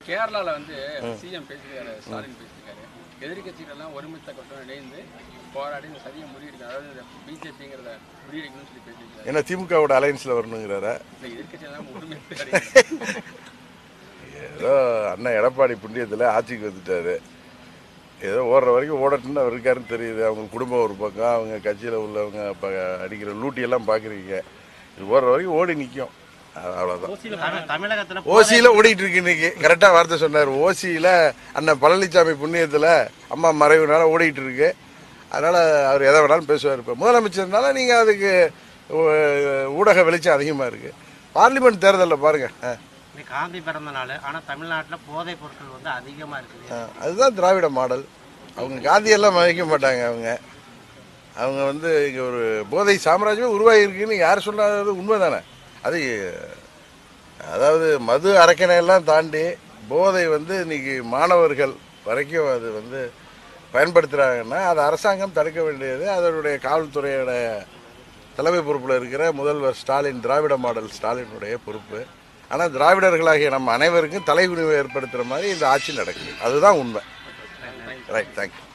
கேரளால வந்து சிஎம் பேசியிருக்காரு ஸ்டாலின் பேசியிருக்காரு எதிர்கட்சிகள் எல்லாம் ஒருமித்த கட்டம் இணைந்து போராடி இந்த சதியை முறியடிக்கணும் அதாவது இந்த பிஜேபிங்கிறத முறியடிக்கணும்னு சொல்லி பேசியிருக்காரு ஏன்னா திமுகவோட அலையன்ஸில் வரணுங்கிறாரா இந்த எதிர்கட்சி எல்லாம் ஒருமித்த ஏதோ அண்ணன் எடப்பாடி புண்ணியத்தில் ஆட்சிக்கு வந்துட்டாரு ஏதோ ஓடுற வரைக்கும் ஓடட்டுன்னு அவர் இருக்காருன்னு தெரியுது அவங்க குடும்பம் ஒரு பக்கம் அவங்க கட்சியில் உள்ளவங்க இப்போ அடிக்கிற லூட்டியெல்லாம் பார்க்குறீங்க இது ஓடுற வரைக்கும் ஓடி நிற்கும் அவ்வளோதான் தமிழ்- தமிழகத்துல ஓசியில் ஓடிட்டு இருக்கு இன்னைக்கு கரெக்டாக வார்த்தை சொன்னார் ஓசியில் அண்ணன் பழனிசாமி புண்ணியத்தில் அம்மா மறைவுனால ஓடிட்டு இருக்கு அதனால் அவர் எதை வேணாலும் பேசுவார் இப்போ முதலமைச்சர்னால நீங்கள் அதுக்கு ஊ- ஊடக வெளிச்சம் அதிகமாக இருக்குது பார்லிமெண்ட் தேர்தலில் பாருங்கள் ஆ இன்னைக்கு காந்தி பிறந்த நாள் ஆனா தமிழ்நாட்டுல போதைப் பொருட்கள் வந்து அதிகமா இருக்குது ஆ, அதுதான் திராவிட மாடல் அவங்க காந்தியெல்லாம் மதிக்க மாட்டாங்க அவங்க அவங்க வந்து இங்கே ஒரு போதை சாம்ராஜ்யமே உருவாகிருக்குன்னு யார் சொன்னாலும் உண்மை தானே அது அதாவது மது அரக்கனையெல்லாம் தாண்டி போதை வந்து இன்னைக்கு மாணவர்கள் வரைக்கும் அது வந்து பயன்படுத்துகிறாங்கன்னா அது அரசாங்கம் தடுக்க வேண்டியது அதனுடைய காவல்துறையோட தலைமை பொறுப்பில் இருக்கிற முதல்வர் ஸ்டாலின் திராவிட மாடல் ஸ்டாலினுடைய பொறுப்பு ஆனால் திராவிடர்களாகிய நம்ம அனைவருக்கும் தலைகுனிவை ஏற்படுத்துகிற மாதிரி இந்த ஆட்சி நடக்குது அதுதான் உண்மை ரைட் தேங்க்யூ